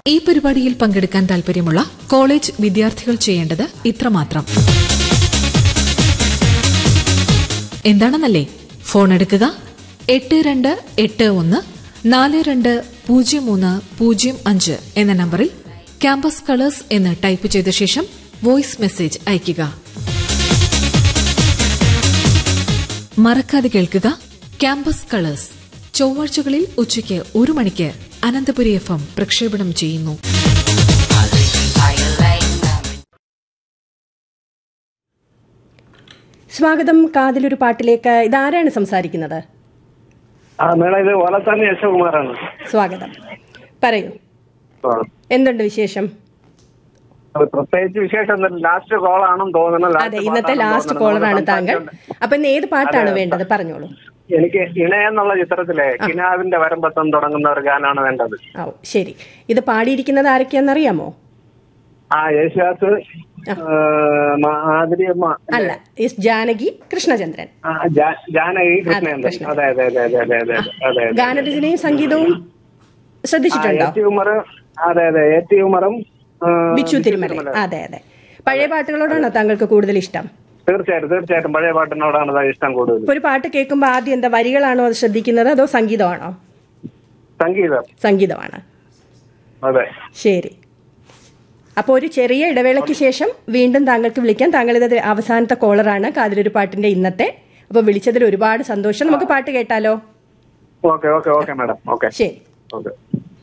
ഈ പരിപാടിയിൽ പങ്കെടുക്കാൻ താൽപര്യമുള്ള കോളേജ് വിദ്യാർത്ഥികൾ ചെയ്യേണ്ടത് ഇത്രമാത്രം എന്താണെന്നല്ലേ ഫോൺ എടുക്കുക എട്ട് രണ്ട് എട്ട് ഒന്ന് നാല് രണ്ട് പൂജ്യം മൂന്ന് പൂജ്യം അഞ്ച് എന്ന നമ്പറിൽ ക്യാമ്പസ് കളേഴ്സ് എന്ന് ടൈപ്പ് ചെയ്ത ശേഷം വോയിസ് മെസ്സേജ് അയയ്ക്കുക മറക്കാതെ കേൾക്കുക ക്യാമ്പസ് കളേഴ്സ് ചൊവ്വാഴ്ചകളിൽ ഉച്ചയ്ക്ക് ഒരു മണിക്ക് അനന്തപുരി എഫ് എം പ്രക്ഷേപണം ചെയ്യുന്നു സ്വാഗതം കാതിലൊരു പാട്ടിലേക്ക് ഇതാരാണ് സംസാരിക്കുന്നത് ആ മേഡം ഇത് ഓലത്താനി യശകുമാറാണ് സ്വാഗതം പറയൂ ആ. എന്തുണ്ട് വിശേഷം അത് പ്രത്യേകിച്ച് വിശേഷം ലാസ്റ്റ് കോൾ ആണെന്ന് തോന്നുന്നു Last അതെ ഇന്നത്തെ പാട്ടാണെന്ന് ലാസ്റ്റ് തോന്നുന്നു. കോളറാണ് നമ്മൾ താങ്കൾ സംസാരിച്ചുകൊണ്ട്. അപ്പൊ ഇന്ന് ഏത് പാട്ടാണ് അതെ. വേണ്ടത് പറഞ്ഞോളൂ എനിക്ക് ഇണ എന്നുള്ള ചിത്രത്തിലെ കിനാവിന്റെ വരമ്പത്തം തുടങ്ങുന്ന ഒരു ഗാനാണ് വേണ്ടത് ഓ ശരി ഇത് പാടിയിരിക്കുന്നത് ആരൊക്കെയാണെന്നറിയാമോ ആ യേശുദാസ് ആതിരിയമ്മ അല്ല എസ് ജാനകി കൃഷ്ണചന്ദ്രൻ ആ, ജാ- ജാനകി കൃഷ്ണേന്ദ്രൻ കൃഷ്ണൻ. അതെ അതെ അതെ അതെ അതെ അതെ അതെ അതെ ഗാനരചനയും സംഗീതവും ശ്രദ്ധിച്ചിട്ടുണ്ടോ എ ടി ഉമർ അതെ അതെ എ ടി ഉമറും ആ, ബിച്ചു തിരുമല അതെ അതെ പഴയ പാട്ടുകളോടാണോ താങ്കൾക്ക് കൂടുതൽ ഇഷ്ടം തീർച്ചയായിട്ടും തീർച്ചയായിട്ടും പഴയ പാട്ടിനോടാണ് ദാ ഇഷ്ടം കൂടുതൽ ഇപ്പൊ ഒരു പാട്ട് കേൾക്കുമ്പോൾ ആദ്യം എന്താ വരികളാണോ അത് ശ്രദ്ധിക്കുന്നത് അതോ സംഗീതമാണോ സംഗീതം സംഗീതമാണ് അതെ ശരി അപ്പോൾ ഒരു ചെറിയ ഇടവേളയ്ക്ക് ശേഷം വീണ്ടും താങ്കൾക്ക് വിളിക്കാം താങ്കൾ ഇത് അവസാനത്തെ കോളറാണ് കാതിലൊരു പാട്ടിന്റെ ഇന്നത്തെ അപ്പോൾ വിളിച്ചതിൽ ഒരുപാട് സന്തോഷം നമുക്ക് പാട്ട് കേട്ടാലോ okay okay okay madam okay ശരി ഓക്കെ